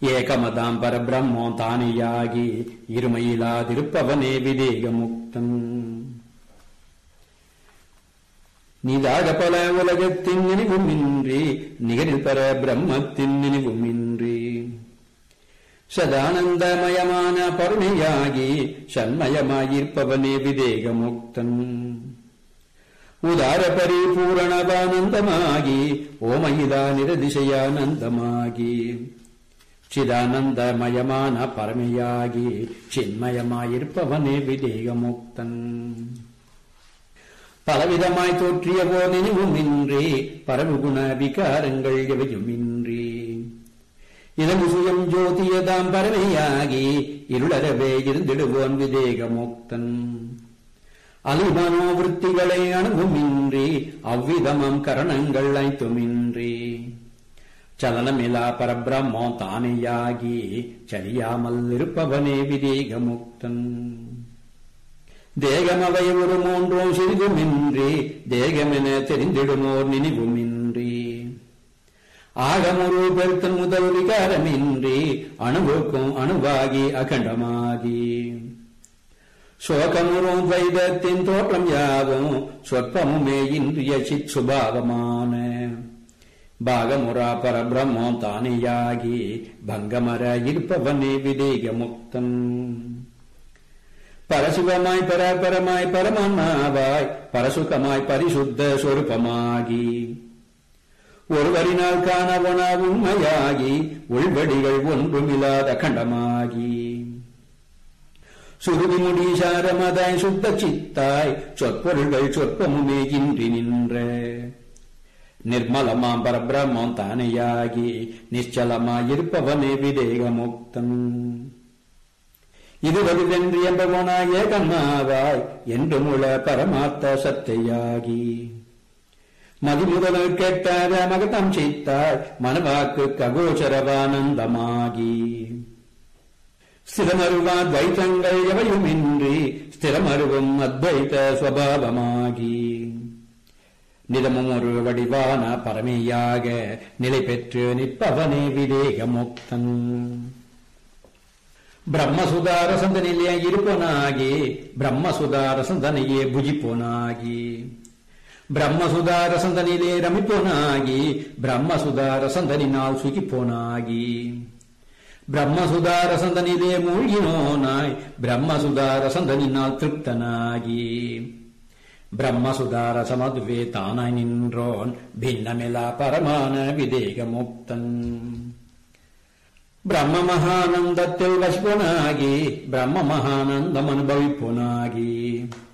ஏகமதாம் பரபிரம்மம் தானேயாகி இருமையிலாதிருப்பவனே விதேக முக்தன் நீதாக பல உலகத்தின் நினைவுமின்றி நிகரில் பர பிரம்மத்தின் நினைவுமின்றி சதானந்தமயமான பருணையாகி சண்மயமாயிருப்பவனே விதேக முக்தன் உதார பரிபூரணவானந்தமாகி ஓமயிதா நிரதிசயானந்தமாகி சிதானந்தமயமான பரமையாகி சின்மயமாயிருப்பவனே விதேக முக்தன் பலவிதமாய் தோற்றிய போர் நினைவுமின்றி பரவுகுண விகாரங்கள் எவையுமின்றி இதன் சுயம் ஜோதியதாம் பறவையாகி இருளரவே இருந்திடுவோன் விதேக முக்தன் அலிமனோவிற்த்திகளை அணுகுமின்றி அவ்விதமம் கரணங்கள் ஐத்துமின்றி சலனமிலா பரபிரம்மோ தானேயாகி சரியாமல் இருப்பவனே விதேக முக்தன் தேகமவை ஒரு மூன்றும் சிறிதுமின்றி தேகமென தெரிந்திடுமோர் நினைவுமின்றி ஆகமொரு பெருத்தன் முதல் விகாரமின்றி அணுவுக்கும் அணுவாகி அகண்டமாகி சோகமுறும் வைதத்தின் தோற்றம் யாவும் சொற்பமுமே இன்றிய சித் சுபாவமான பாகமுரா பரபிரம்மம் தானேயாகி பங்கமர இருப்பவனே விதேக முக்தன் பரசுகமாய் பராபரமாய் பரமான்மாவாய் பரசுகமாய் பரிசுத்த சொருபமாகி ஒருவரினால் காணவன உண்மையாகி உள்வடிகள் ஒன்றுமில்லாத கண்டமாகி சுருதி முடி சாரமதாய் சுத்த சித்தாய் சொற்பொருள்கள் சொற்பமுமே இன்றி நின்ற நிர்மலமாம் பரபிரம்மம் தானேயாகி நிச்சலமாயிருப்பவனே விதேக முக்தன் இதுவது வென்று என்பவனாய கண்ணாவாய் என்று முழ பரமார்த்த சத்தையாகி மதிமுதல் கேட்டார மகதம் செய்தாய் மனவாக்கு ககோச்சரவானந்தமாகி ஸ்திரமருவா துவைத்தங்கள் எவையுமின்றி ஸ்திரமருவும் அத்வைத சுவாவமாகி நிதமும் ஒரு வடிவான பரமையாக நிலை பெற்று நிற்பவனே விவேக முக்தன் பிரம்மசுதார சந்தனிலே இருப்பனாகி பிரம்மசுதார சந்தனையே புஜிப்போனாகி பிரம்மசுதார சந்தனிலே ரமிப்போனாகி பிரம்மசுதார சந்தனினால் சுகிப்போனாகி பிரம்மசுதார சந்தனிலே மூழ்கினோனாய் பிரம்மசுதார சந்தனினால் திருப்தனாகி பிரம்மசுதார சமதுவே தானாய் நின்றோன் பின்னமிலா பரமான விதேக முக்தன் பிரம்ம மகானந்தத்தில் வசிப்போனாகி பிரம்ம மகானந்தம் அனுபவிப்போனாகி